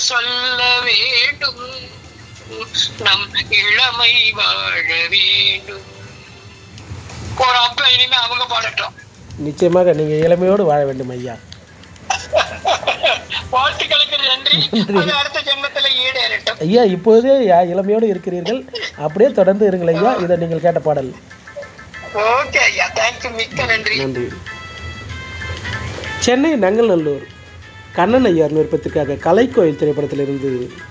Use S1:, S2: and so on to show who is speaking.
S1: சொல்ல வேண்டும் நம் இளமை வாழ வேண்டும் ஒரு அப்ப இனிமே அவங்க பாடட்டும்
S2: நிச்சயமாக நீங்கள் இளமையோடு வாழ வேண்டும் ஐயா
S1: வாழ்த்துக்களுக்கு நன்றி அது அடுத்த ஜென்மத்துல ஈடேறட்டும்
S2: ஐயா இப்போதே யா- இளமையோடு இருக்கிறீர்கள் அப்படியே தொடர்ந்து இருங்கள் ஐயா இதை நீங்கள் கேட்ட பாடல்
S1: ஓகே ஐயா தேங்க்யூ மிக்க நன்றி
S2: நன்றி சென்னை நங்கல்நல்லூர் கண்ணன் ஐயார் விருப்பத்திற்காக கலைக்கோயில் திரைப்படத்திலிருந்து